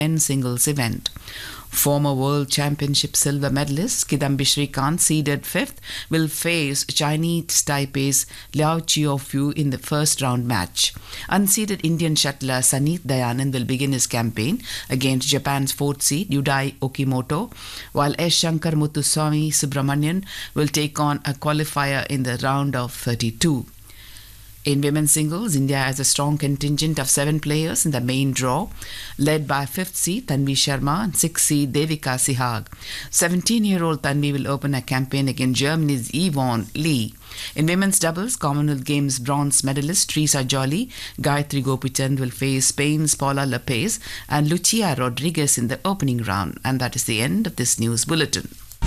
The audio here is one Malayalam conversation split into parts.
men's singles event. Former World Championship silver medalist Kidambi Srikanth, seeded fifth, will face Chinese Taipei's Liao Chiaofu in the first round match. Unseeded Indian shuttler Sanit Dayanand will begin his campaign against Japan's fourth seed Yudai Okimoto, while S. Shankar Muthuswamy Subramanian will take on a qualifier in the round of 32. In women's singles, India has a strong contingent of seven players in the main draw, led by fifth seed Tanvi Sharma and sixth seed Devika Sihag. 17-year-old Tanvi will open a campaign against Germany's Yvonne Lee. In women's doubles, Commonwealth Games bronze medalist Teresa Jolly, Gayatri Gopichand will face Spain's Paula Lopez and Lucia Rodriguez in the opening round. And that is the end of this news bulletin.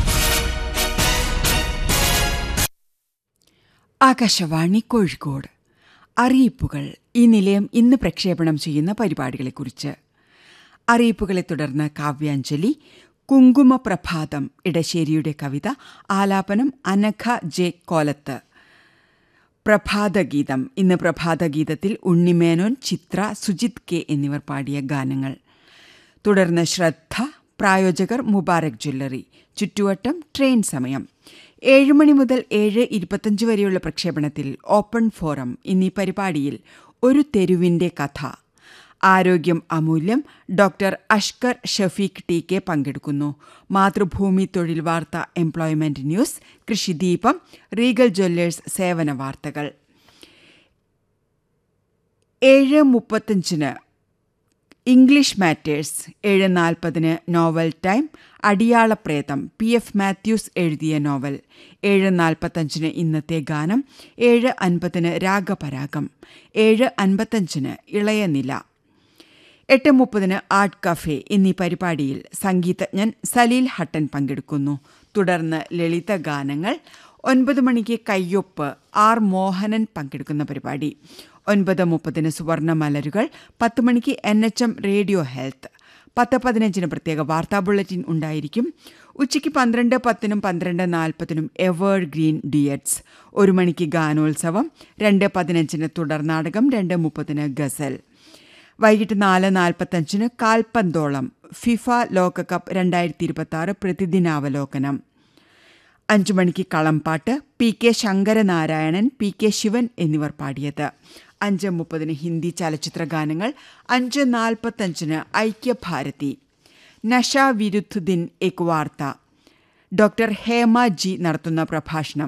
Akashvani Kozhikode അറിയിപ്പുകൾ ഈ നിലയം ഇന്ന് പ്രക്ഷേപണം ചെയ്യുന്ന പരിപാടികളെക്കുറിച്ച് അറിയിപ്പുകളെ തുടർന്ന് കാവ്യാഞ്ജലി കുങ്കുമ പ്രഭാതം ഇടശ്ശേരിയുടെ കവിത ആലാപനം അനഘ ജെ കോലത്ത് പ്രഭാതഗീതം ഇന്ന് പ്രഭാതഗീതത്തിൽ ഉണ്ണിമേനോൻ ചിത്ര സുജിത് കെ എന്നിവർ പാടിയ ഗാനങ്ങൾ തുടർന്ന് ശ്രദ്ധ പ്രായോജകർ മുബാരക് ജ്വല്ലറി ചുറ്റുവട്ടം ട്രെയിൻ സമയം ഏഴ് മണി മുതൽ ഏഴ് ഇരുപത്തഞ്ച് വരെയുള്ള പ്രക്ഷേപണത്തിൽ ഓപ്പൺ ഫോറം എന്നീ പരിപാടിയിൽ ഒരു തെരുവിന്റെ കഥ ആരോഗ്യം അമൂല്യം doctor Ashkar Shafeeq T K പങ്കെടുക്കുന്നു മാതൃഭൂമി തൊഴിൽ വാർത്ത എംപ്ലോയ്മെന്റ് ന്യൂസ് കൃഷിദീപം റീഗൽ ജ്വല്ലേഴ്സ് സേവന വാർത്തകൾ ഏഴ് മുപ്പത്തഞ്ചിന് ഇംഗ്ലീഷ് മാറ്റേഴ്സ് ഏഴ് നാൽപ്പതിന് നോവൽ ടൈം അടിയാളപ്രേതം പി എഫ് മാത്യൂസ് എഴുതിയ നോവൽ ഏഴ് നാൽപ്പത്തഞ്ചിന് ഇന്നത്തെ ഗാനം ഏഴ് അൻപതിന് രാഗപരാഗം ഏഴ് അൻപത്തഞ്ചിന് ഇളയനില എട്ട് മുപ്പതിന് ആർട്ട് കഫേ എന്നീ പരിപാടിയിൽ സംഗീതജ്ഞൻ സലീൽ ഹട്ടൻ പങ്കെടുക്കുന്നു തുടർന്ന് ലളിത ഗാനങ്ങൾ ഒൻപത് മണിക്ക് കയ്യൊപ്പ് ആർ മോഹനൻ പങ്കെടുക്കുന്ന പരിപാടി ഒൻപത് മുപ്പതിന് സുവർണ മലരുകൾ പത്ത് മണിക്ക് N H M radio health പത്ത് പതിനഞ്ചിന് പ്രത്യേക വാർത്താ ബുള്ളറ്റിൻ ഉണ്ടായിരിക്കും ഉച്ചയ്ക്ക് പന്ത്രണ്ട് പത്തിനും പന്ത്രണ്ട് നാൽപ്പതിനും എവർ ഗ്രീൻ ഡിയറ്റ്സ് ഒരു മണിക്ക് ഗാനോത്സവം രണ്ട് പതിനഞ്ചിന് തുടർ നാടകം രണ്ട് മുപ്പതിന് ഗസൽ വൈകിട്ട് നാല് നാൽപ്പത്തഞ്ചിന് കാൽപന്തോളം ഫിഫ ലോകകപ്പ് രണ്ടായിരത്തി ഇരുപത്തി ആറ് പ്രതിദിനാവലോകനം അഞ്ചു മണിക്ക് കളംപാട്ട് P K Sankaranarayanan P K Sivan എന്നിവർ പാടിയത് അഞ്ച് മുപ്പതിന് ഹിന്ദി ചലച്ചിത്ര ഗാനങ്ങൾ അഞ്ച് നാൽപ്പത്തഞ്ചിന് ഐക്യഭാരതി നഷ വിരുദ്ധ ദിൻ എക് വാർത്ത ഡോക്ടർ ഹേമ ജി നടത്തുന്ന പ്രഭാഷണം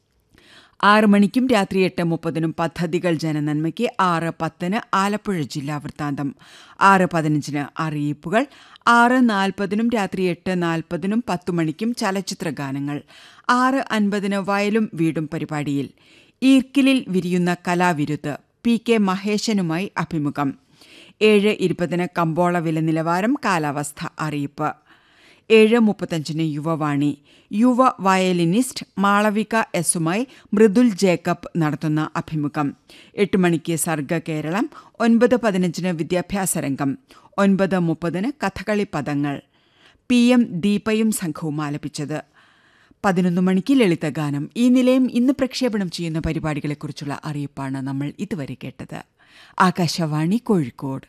ആറ് മണിക്കും രാത്രി എട്ട് മുപ്പതിനും പദ്ധതികൾ ജനനന്മയ്ക്ക് ആറ് പത്തിന് ആലപ്പുഴ ജില്ലാ വൃത്താന്തം ആറ് പതിനഞ്ചിന് അറിയിപ്പുകൾ ആറ് നാൽപ്പതിനും രാത്രി എട്ട് നാൽപ്പതിനും പത്തു മണിക്കും ചലച്ചിത്ര ഗാനങ്ങൾ ആറ് അൻപതിന് വയലും വീടും പരിപാടിയിൽ ഈർക്കിലിൽ വിരിയുന്ന കലാവിരുത്ത് പി കെ മഹേശനുമായി അഭിമുഖം ഏഴ് ഇരുപതിന് കമ്പോള വില നിലവാരം കാലാവസ്ഥ അറിയിപ്പ് ഏഴ് മുപ്പത്തഞ്ചിന് യുവവാണി യുവ വയലിനിസ്റ്റ് മാളവിക എസുമായി മൃദുൽ ജേക്കബ് നടത്തുന്ന അഭിമുഖം എട്ട് മണിക്ക് സർഗ കേരളം ഒൻപത് പതിനഞ്ചിന് വിദ്യാഭ്യാസ രംഗം ഒൻപത് മുപ്പതിന് കഥകളി പദങ്ങൾ പി എം ദീപയും സംഘവും ആലപിച്ചത് പതിനൊന്ന് മണിക്ക് ലളിതഗാനം ഈ നിലയം ഇന്ന് പ്രക്ഷേപണം ചെയ്യുന്ന പരിപാടികളെക്കുറിച്ചുള്ള അറിയിപ്പാണ് നമ്മൾ ഇതുവരെ കേട്ടത് ആകാശവാണി കോഴിക്കോട്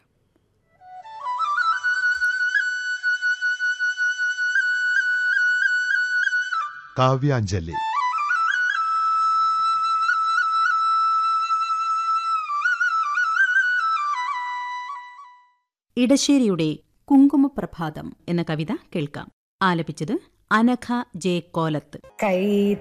കാവ്യാഞ്ജലി ഇടശ്ശേരിയുടെ കുങ്കുമപ്രഭാതം എന്ന കവിത കേൾക്കാം ആലപിച്ചത് അനഘ ജെ കോലത്ത് കൈ